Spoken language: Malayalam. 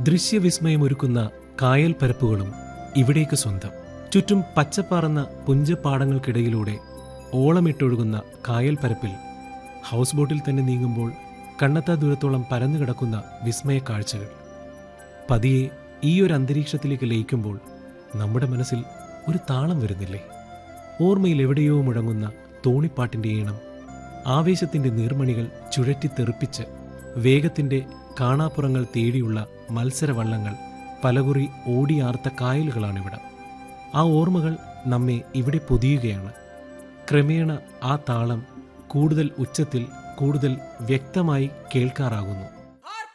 ദൃശ്യവിസ്മയമൊരുക്കുന്ന കായൽ പരപ്പുകളും ഇവിടേക്ക് സ്വന്തം ചുറ്റും പച്ചപ്പാർന്ന പുഞ്ചപ്പാടങ്ങൾക്കിടയിലൂടെ ഓളമിട്ടൊഴുകുന്ന കായൽ പരപ്പിൽ ഹൗസ് ബോട്ടിൽ തന്നെ നീങ്ങുമ്പോൾ കണ്ണത്താ ദൂരത്തോളം പരന്നു കിടക്കുന്ന വിസ്മയ കാഴ്ചകൾ പതിയെ ഈ ഒരു അന്തരീക്ഷത്തിലേക്ക് ലയിക്കുമ്പോൾ നമ്മുടെ മനസ്സിൽ ഒരു താളം വരുന്നില്ലേ ഓർമ്മയിൽ എവിടെയോ മുഴങ്ങുന്ന തോണിപ്പാട്ടിൻ്റെ ഈണം ആവേശത്തിൻ്റെ നീർമണികൾ ചുഴറ്റിത്തെറിപ്പിച്ച് വേഗത്തിൻ്റെ കാണാപ്പുറങ്ങൾ തേടിയുള്ള മത്സരവള്ളങ്ങൾ പലകുറി ഓടിയാർത്ത കായലുകളാണിവിടം ആ ഓർമ്മകൾ നമ്മെ ഇവിടെ പൊതിയുകയാണ് ക്രമേണ ആ താളം കൂടുതൽ ഉച്ചത്തിൽ കൂടുതൽ വ്യക്തമായി കേൾക്കാറാകുന്നു